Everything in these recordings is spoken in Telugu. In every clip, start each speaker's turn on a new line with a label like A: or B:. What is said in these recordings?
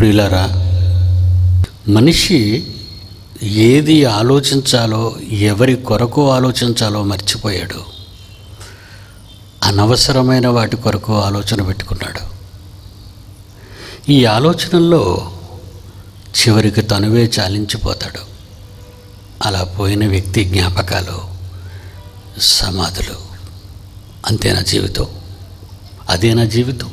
A: ప్రియులరా మనిషి ఏది ఆలోచించాలో ఎవరి కొరకు ఆలోచించాలో మర్చిపోయాడు అనవసరమైన వాటి కొరకు ఆలోచన పెట్టుకున్నాడు ఈ ఆలోచనల్లో చివరికి తనువే చాలించిపోతాడు అలా పోయిన వ్యక్తి జ్ఞాపకాలు సమాధులు అంతేనా జీవితం అదేనా జీవితం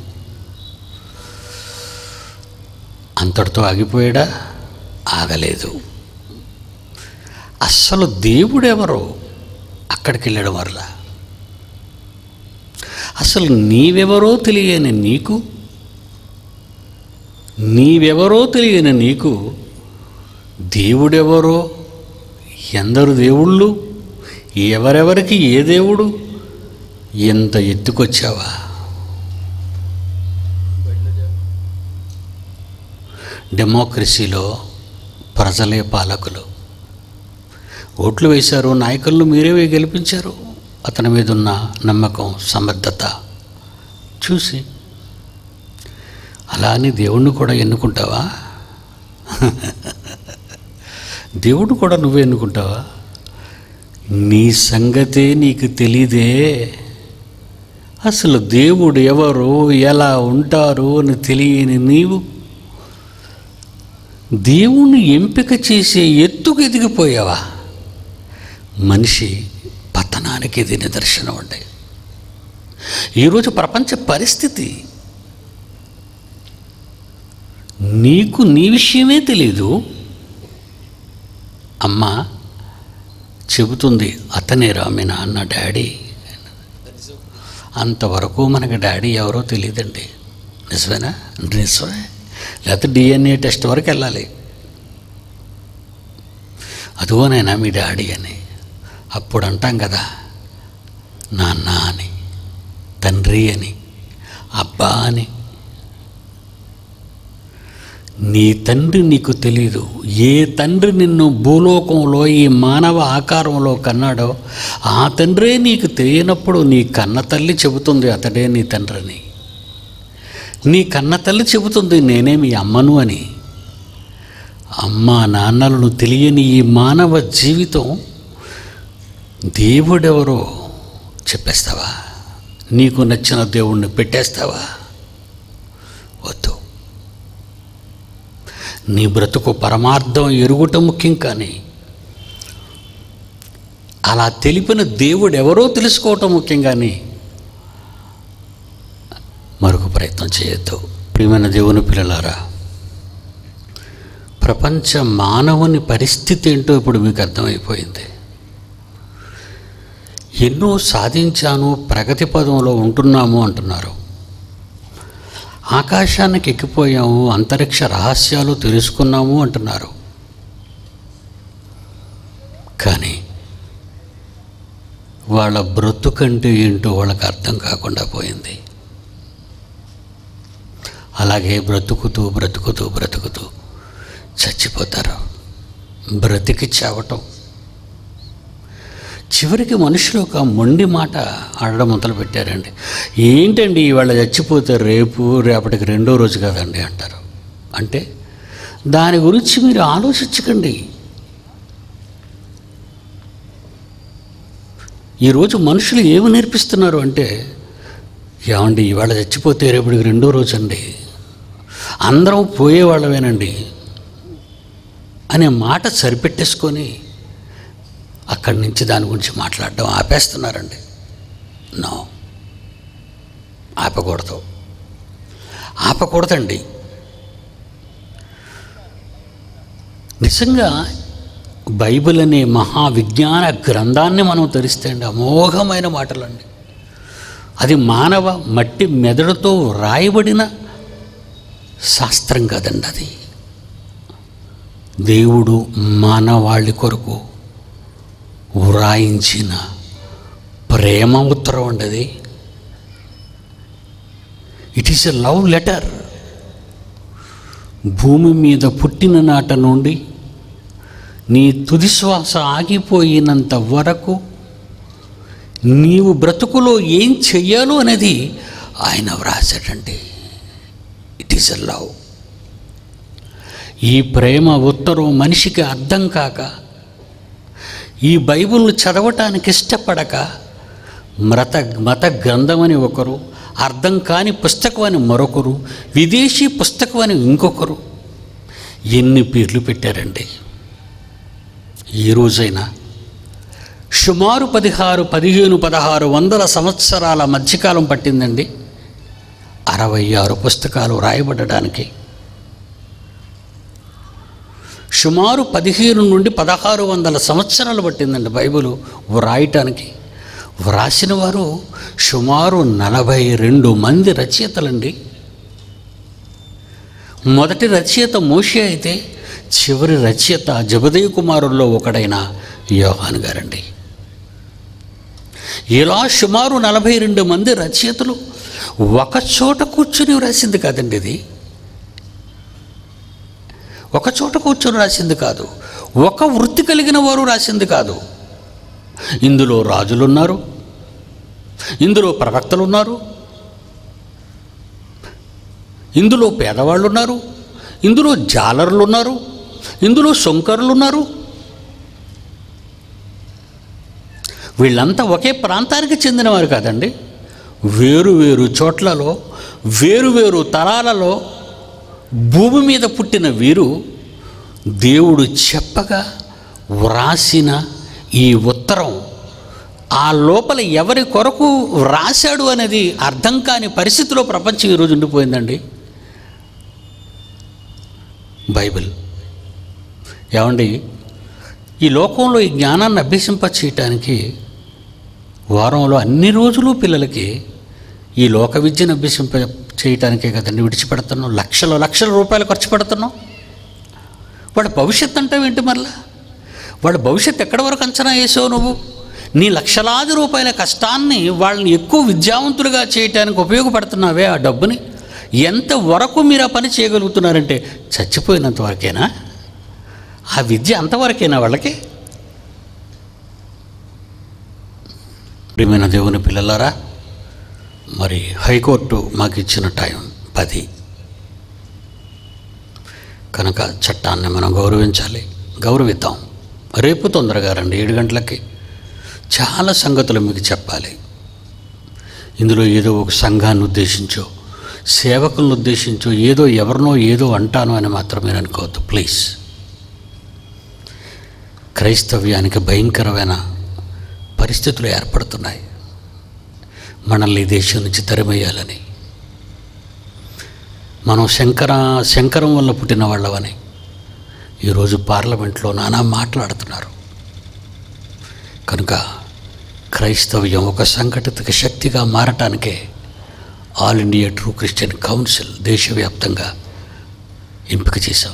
A: అంతటితో ఆగిపోయాడా ఆగలేదు అస్సలు దేవుడెవరో అక్కడికి వెళ్ళడం వల్ల అసలు నీవెవరో తెలియని నీకు నీవెవరో తెలియని నీకు దేవుడెవరో ఎందరు దేవుళ్ళు ఎవరెవరికి ఏ దేవుడు ఎంత ఎత్తుకొచ్చావా డెమోక్రసీలో ప్రజలే పాలకులు ఓట్లు వేశారు నాయకులను మీరే గెలిపించారు అతని మీద ఉన్న నమ్మకం సమర్థత చూసి అలా అని దేవుణ్ణి కూడా ఎన్నుకుంటావా దేవుడు కూడా నువ్వే ఎన్నుకుంటావా నీ సంగతే నీకు తెలీదే అసలు దేవుడు ఎవరు ఎలా ఉంటారు అని తెలియని నీవు దేవుణ్ణి ఎంపిక చేసే ఎత్తుకు ఎదిగిపోయావా మనిషి పతనానికి ఇది నిదర్శనం అండి ఈరోజు ప్రపంచ పరిస్థితి నీకు నీ విషయమే తెలీదు అమ్మ చెబుతుంది అతనే రా మీ నాన్న డాడీ అంతవరకు మనకి డాడీ ఎవరో తెలియదండి నిజమేనా నిజమే లేకపోతే డిఎన్ఏ టెస్ట్ వరకు వెళ్ళాలి అదిగోనైనా మీ డాడీ అని అప్పుడు అంటాం కదా నాన్న అని తండ్రి అని అబ్బా అని నీ తండ్రి నీకు తెలీదు ఏ తండ్రి నిన్ను భూలోకంలో ఈ మానవ ఆకారంలో కన్నాడో ఆ తండ్రే నీకు తెలియనప్పుడు నీ కన్న తల్లి చెబుతుంది అతడే నీ తండ్రిని నీ కన్న తల్లి చెబుతుంది నేనే మీ అమ్మను అని అమ్మ నాన్నలను తెలియని ఈ మానవ జీవితం దేవుడెవరో చెప్పేస్తావా నీకు నచ్చిన దేవుణ్ణి పెట్టేస్తావా వద్దు నీ బ్రతుకు పరమార్థం ఎరుగుట ముఖ్యం కానీ అలా తెలిపిన దేవుడు ఎవరో తెలుసుకోవటం ముఖ్యం కానీ మరొక ప్రయత్నం చేయొద్దు ప్రియమైన దేవుని పిల్లలారా ప్రపంచ మానవుని పరిస్థితి ఏంటో ఇప్పుడు మీకు అర్థమైపోయింది ఎన్నో సాధించాను ప్రగతి పదంలో ఉంటున్నాము అంటున్నారు ఆకాశానికి ఎక్కిపోయాము అంతరిక్ష రహస్యాలు తెలుసుకున్నాము అంటున్నారు కానీ వాళ్ళ బ్రతుకంటే ఏంటో వాళ్ళకి అర్థం కాకుండా పోయింది అలాగే బ్రతుకుతూ బ్రతుకుతూ బ్రతుకుతూ చచ్చిపోతారు బ్రతికి చావటం చివరికి మనుషులు ఒక మొండి మాట ఆడడం మొదలు పెట్టారండి ఏంటండి ఇవాళ చచ్చిపోతే రేపు రేపటికి రెండో రోజు కదండి అంటారు అంటే దాని గురించి మీరు ఆలోచించకండి ఈరోజు మనుషులు ఏమి నేర్పిస్తున్నారు అంటే ఏమండి ఇవాళ చచ్చిపోతే రేపటికి రెండో రోజు అండి అందరం పోయేవాళ్ళమేనండి అనే మాట సరిపెట్టేసుకొని అక్కడి నుంచి దాని గురించి మాట్లాడడం ఆపేస్తున్నారండి నో ఆపకూడదు ఆపకూడదండి నిజంగా బైబిల్ అనే మహావిజ్ఞాన గ్రంథాన్ని మనం తెరిస్తే అండి అమోఘమైన మాటలండి అది మానవ మట్టి మెదడుతో రాయబడిన శాస్త్రం కదండి అది దేవుడు మానవాళి కొరకు వ్రాయించిన ప్రేమ ఉత్తరం అండి అది it is a love letter భూమి మీద పుట్టిన నాట నుండి నీ తుది శ్వాస ఆగిపోయినంత వరకు నీవు బ్రతుకులో ఏం చెయ్యాలో అనేది ఆయన వ్రాసాడండి ఇట్ ఈస్ ఎ లవ్ ఈ ప్రేమ ఉత్తరం మనిషికి అర్థం కాక ఈ బైబిల్ను చదవటానికి ఇష్టపడక మత మత గ్రంథం అని ఒకరు అర్థం కాని పుస్తకం అని మరొకరు విదేశీ పుస్తకం అని ఇంకొకరు ఎన్ని పేర్లు పెట్టారండి ఏ రోజైనా సుమారు పదిహారు పదిహేను పదహారు వందల సంవత్సరాల మధ్యకాలం పట్టిందండి అరవై ఆరు పుస్తకాలు రాయబడడానికి సుమారు పదిహేను నుండి పదహారు వందల సంవత్సరాలు పట్టిందండి బైబిల్ వ్రాయటానికి వ్రాసిన వారు సుమారు నలభై రెండు మంది రచయితలండి మొదటి రచయిత మోషే అయితే చివరి రచయిత జబదయ్య కుమారుల్లో ఒకడైన యోహాన్ గారండి ఇలా సుమారు నలభై రెండు మంది రచయితలు ఒక చోట కూర్చుని రాసింది కాదండి ఇది ఒక చోట కూర్చొని రాసింది కాదు ఒక వృత్తి కలిగిన వారు రాసింది కాదు ఇందులో రాజులు ఉన్నారు ఇందులో ప్రవక్తలు ఉన్నారు ఇందులో పేదవాళ్ళు ఉన్నారు ఇందులో జాలర్లు ఉన్నారు ఇందులో సొంకరులు ఉన్నారు వీళ్ళంతా ఒకే ప్రాంతానికి చెందినవారు కాదండి వేరు వేరు చోట్లలో వేరు వేరు తరాలలో భూమి మీద పుట్టిన వీరు దేవుడు చెప్పగా వ్రాసిన ఈ ఉత్తరం ఆ లోపల ఎవరి కొరకు వ్రాశాడు అనేది అర్థం కాని పరిస్థితిలో ప్రపంచం ఈరోజు ఉండిపోయిందండి బైబిల్ ఏమండి ఈ లోకంలో ఈ జ్ఞానాన్ని అభ్యసింప చేయటానికి వారంలో అన్ని రోజులు పిల్లలకి ఈ లోక విద్యను అభ్యసింప చేయటానికే కదండి విడిచిపెడుతున్నాం లక్షల లక్షల రూపాయలు ఖర్చు పెడుతున్నాం వాడి భవిష్యత్ అంటే ఏంటి మరలా వాడి భవిష్యత్ ఎక్కడి వరకు అంచనా వేసావు నువ్వు నీ లక్షలాది రూపాయల కష్టాన్ని వాళ్ళని ఎక్కువ విద్యావంతులుగా చేయటానికి ఉపయోగపడుతున్నావే ఆ డబ్బుని ఎంతవరకు మీరు ఆ పని చేయగలుగుతున్నారంటే చచ్చిపోయినంత వరకేనా ఆ విద్య అంతవరకేనా వాళ్ళకి ప్రియమైన దేవుని పిల్లలారా మరి హైకోర్టు మాకు ఇచ్చిన టైం పది కనుక చట్టాన్ని మనం గౌరవించాలి గౌరవిద్దాం రేపు తొందరగా రండి ఏడు గంటలకి చాలా సంగతులు మీకు చెప్పాలి ఇందులో ఏదో ఒక సంఘాన్ని ఉద్దేశించో సేవకులను ఉద్దేశించో ఏదో ఎవరినో ఏదో అంటాను అని మాత్రం మీరు అనుకోవద్దు ప్లీజ్ క్రైస్తవ్యానికి భయంకరమైన పరిస్థితులు ఏర్పడుతున్నాయి మనల్ని ఈ దేశం నుంచి తరిమేయాలని మనం శంకర శంకరం వల్ల పుట్టిన వాళ్ళవని ఈరోజు పార్లమెంట్లో నానా మాట్లాడుతున్నారు కనుక క్రైస్తవ్యం ఒక సంఘటిత శక్తిగా మారటానికే all India true Christian council దేశవ్యాప్తంగా ఎంపిక చేశాం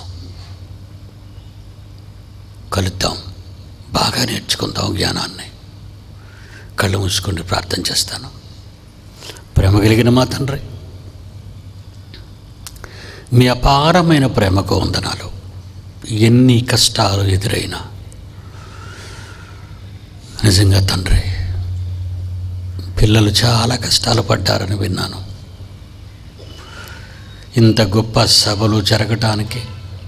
A: కలుద్దాం బాగా నేర్చుకుందాం జ్ఞానాన్ని కళ్ళు మూసుకొని ప్రార్థన చేస్తాను ప్రేమ కలిగిన మా తండ్రి మీ అపారమైన ప్రేమకు వందనాలు ఎన్ని కష్టాలు ఎదురైనా నిజంగా తండ్రి పిల్లలు చాలా కష్టాలు పడ్డారని విన్నాను ఇంత గొప్ప సభలు జరగటానికి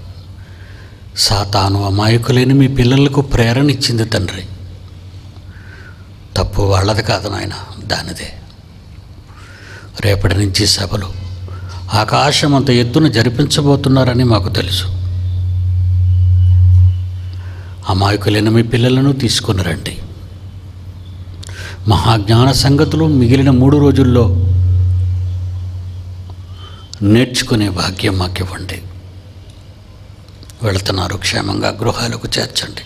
A: సాతాను అమాయకులేని మీ పిల్లలకు ప్రేరణ ఇచ్చింది తండ్రి తప్పు వాళ్ళది కాదు నాయన దానిదే రేపటి నుంచి సభలు ఆకాశం అంత ఎత్తున జరిపించబోతున్నారని మాకు తెలుసు అమాయకులైన మీ పిల్లలను తీసుకుని రండి మహాజ్ఞాన సంగతులు మిగిలిన మూడు రోజుల్లో నేర్చుకునే భాగ్యం మాకు ఇవ్వండి వెళుతున్నారు క్షేమంగా గృహాలకు చేర్చండి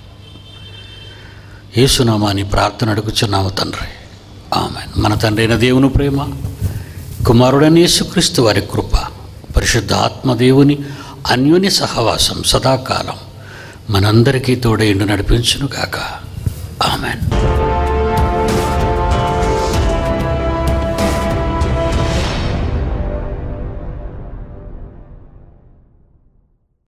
A: ఏసునామాని ప్రార్థన అడుగుచున్నాము తండ్రి ఆమె మన తండ్రి అయిన దేవుని ప్రేమ కుమారుడైన యేసుక్రీస్తు వారి కృప పరిశుద్ధ ఆత్మదేవుని అన్యోన్య సహవాసం సదాకాలం మనందరికీ తోడైండు నడిపించును గాక ఆమెన్